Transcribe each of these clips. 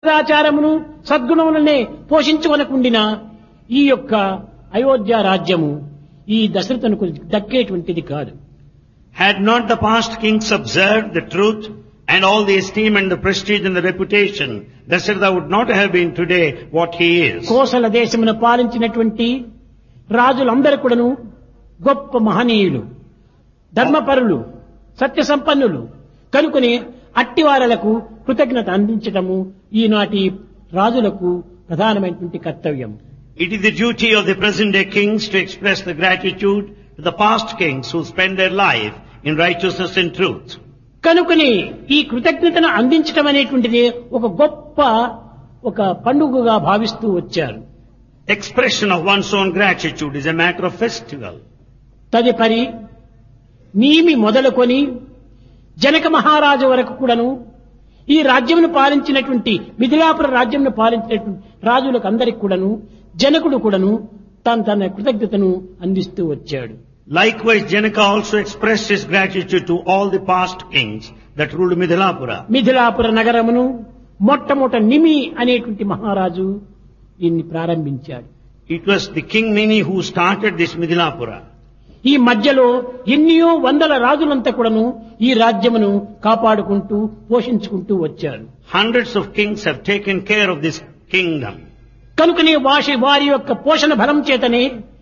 సదాచారమును సద్గుణములనే పోషించుకొనకుండిన ఈ యొక్క అయోధ్య రాజ్యము ఈ దశరథునకు దక్కేటువంటిది కాదు Had not the past kings observed the truth and all the esteem and the prestige and the reputation, Dasharatha would not have been today what he is. Kosala దేశమును పాలించినటువంటి రాజులందరూ కూడాను గొప్ప మహనీయులు ధర్మపరులు సత్య సంపన్నులు కనుకొని అట్టివారలకు కృతజ్ఞత అందించటము ఈనాటి రాజులకు ప్రధానమైనటువంటి కర్తవ్యం It is the duty of the present day kings to express the gratitude to the past kings who spent their life in righteousness and truth. కనుకొని ఈ కృతజ్ఞతను అందించటం అనేటువంటిది ఒక గొప్ప ఒక పండుగగా భావిస్తూ వచ్చారు Expression of one's own gratitude is a matter of festival. తదుపరి నీమి మొదలుకొని జనక మహారాజు వరకు కూడాను ఈ రాజ్యమును పాలించినటువంటి మిథిలాపుర రాజ్యమును పాలించినటువంటి రాజులకు అందరికి కూడాను జనకుడు కూడాను తన తన కృతజ్ఞతను అందిస్తూ వచ్చాడు Likewise, Janaka also expressed his gratitude to all the past kings that ruled Midhilapura. Mithilapura నగరమును మొట్టమొదట నిమి అనేటువంటి మహారాజు దీన్ని ప్రారంభించాడు It was the king Nini who started this Midhilapura. ఈ మధ్యలో ఎన్నో వందల రాజులంతా కూడాను ఈ రాజ్యమును కాపాడుకుంటూ పోషించుకుంటూ వచ్చారు Hundreds of kings have taken care of this kingdom. కనుకనే వాసి వారి యొక్క పోషణ బలం చేతనే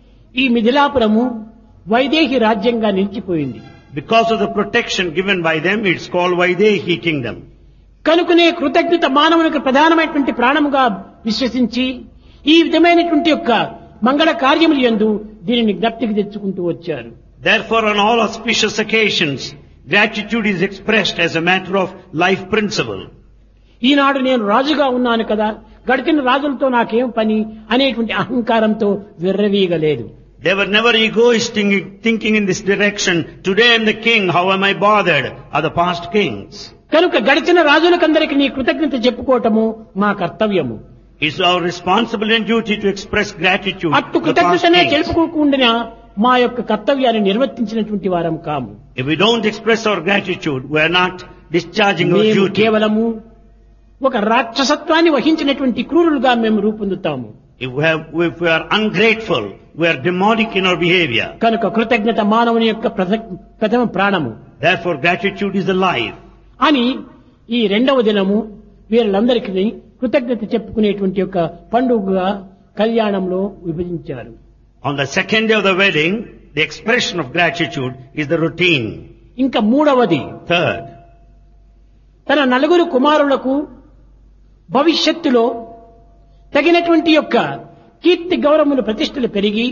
ఈ మిథిలాపురము వైదేహి రాజ్యంగా నిలిచిపోయింది Because of the protection given by them, it's called Vaidehi kingdom. కనుకనే కృతజ్ఞత మానవునికి ప్రధానమైనటువంటి ప్రాణముగా విశ్వసించి ఈ విధమైనటువంటి యొక్క మంగళ కార్యములు యందు దీనిని జ్ఞప్తికి తెచ్చుకుంటూ వచ్చారు Therefore, on all auspicious occasions, gratitude is expressed as a matter of life principle. ఈనాడు నేను రాజుగా ఉన్నాను కదా గడిచిన రాజులతో నాకేం పని అనేటువంటి అహంకారంతో విర్రవీగలేదు They were never egoistic thinking in this direction. Today I'm the king, how am I bothered? Are the past kings. కనుక గడిచిన రాజులకందరికి నీ కృతజ్ఞత చెప్పుకోవటము మా కర్తవ్యము It's our responsibility and duty to express gratitude అట్టు to the past కృతజ్ఞతనే kings. తెలుపుకోకుండా మా యొక్క కర్తవ్యాన్ని నిర్వర్తించినటువంటి వారం కాము If we don't express our gratitude, we are not discharging our మేము duty. కేవలము ఒక రాక్షసత్వాన్ని వహించినటువంటి క్రూరులుగా మేము రూపొందుతాము If we, have, if we are ungrateful, we are demonic in our behavior. కనుక కృతజ్ఞత మానవుని యొక్క ప్రథ- ప్రథమ ప్రాణము Therefore, gratitude is the life. అని ఈ రెండవ దినము వీళ్ళందరికీ కృతజ్ఞత చెప్పుకునేటువంటి యొక్క పండుగగా కళ్యాణంలో విభజించారు On the second day of the wedding, the expression of gratitude is the routine. ఇంకా మూడవది Third, తన నలుగురు కుమారులకు భవిష్యత్తులో తగినటువంటి యొక్క కీర్తి గౌరవములు ప్రతిష్టలు పెరిగి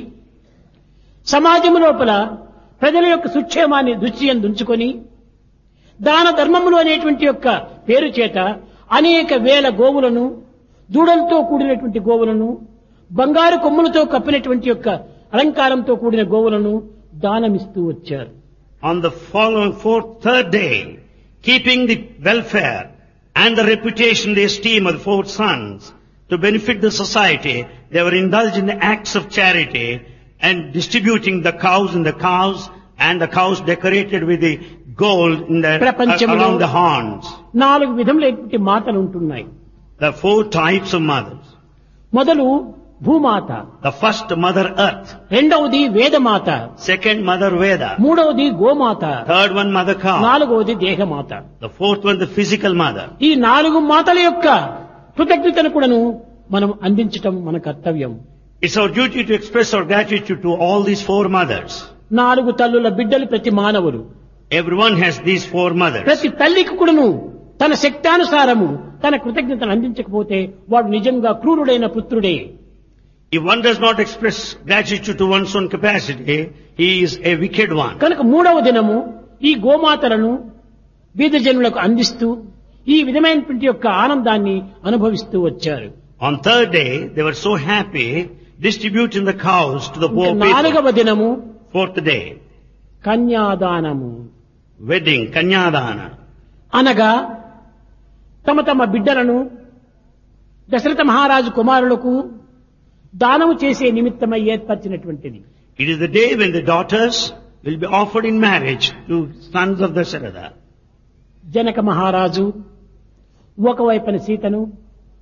సమాజము లోపల ప్రజల యొక్క సుక్షేమాన్ని దృశ్యం దుంచుకొని దాన ధర్మములు అనేటువంటి యొక్క పేరు చేత అనేక వేల గోవులను దూడలతో కూడినటువంటి గోవులను బంగారు కొమ్ములతో కప్పినటువంటి యొక్క అలంకారంతో కూడిన గోవులను దానమిస్తూ వచ్చారు on the following fourth, third day, keeping the welfare and the reputation, the esteem of the four sons to benefit the society, they were indulged in the acts of charity and distributing the cows and the cows and the cows decorated with the gold in the, ప్రపంచంలో- around the horns. నాలుగు విధములైనటువంటి మాతలు ఉంటున్నాయి The four types of mothers. మొదలు భూమాత The first mother earth, రెండవది వేదమాత second mother Veda, మూడవది గోమాత third one mother cow, నాలుగవది దేహమాత the fourth one the physical mother. ఈ నాలుగు మాతల యొక్క కృతజ్ఞతను కూడాను మనం అందించటం మన కర్తవ్యం It's our duty to express our gratitude to all these four mothers. నాలుగు తల్లుల బిడ్డలు ప్రతి మానవులు Everyone has these four mothers. ప్రతి తల్లికి కూడాను తన శక్తానుసారము తన కృతజ్ఞతను అందించకపోతే వాడు నిజంగా క్రూరుడైన పుత్రుడే If one does not express gratitude to one's own capacity, he is a wicked one. కనుక మూడవ దినము ఈ గోమాతలను బీద జనులకు అందిస్తూ ఈ విధమైనటువంటి యొక్క ఆనందాన్ని అనుభవిస్తూ వచ్చారు On third day, they were so happy distributing the cows to the poor ఇంకా people. నాలుగవ దినము Fourth day, కన్యాదానము wedding, kanyadana. అనగా తమ తమ బిడ్డలను దశరథ మహారాజు కుమారులకు దానము చేసే నిమిత్తమై ఏర్పరిచినటువంటిది It is the day when the daughters will be offered in marriage to sons of Dasharatha. Janaka మహారాజు ఒకవైపున సీతను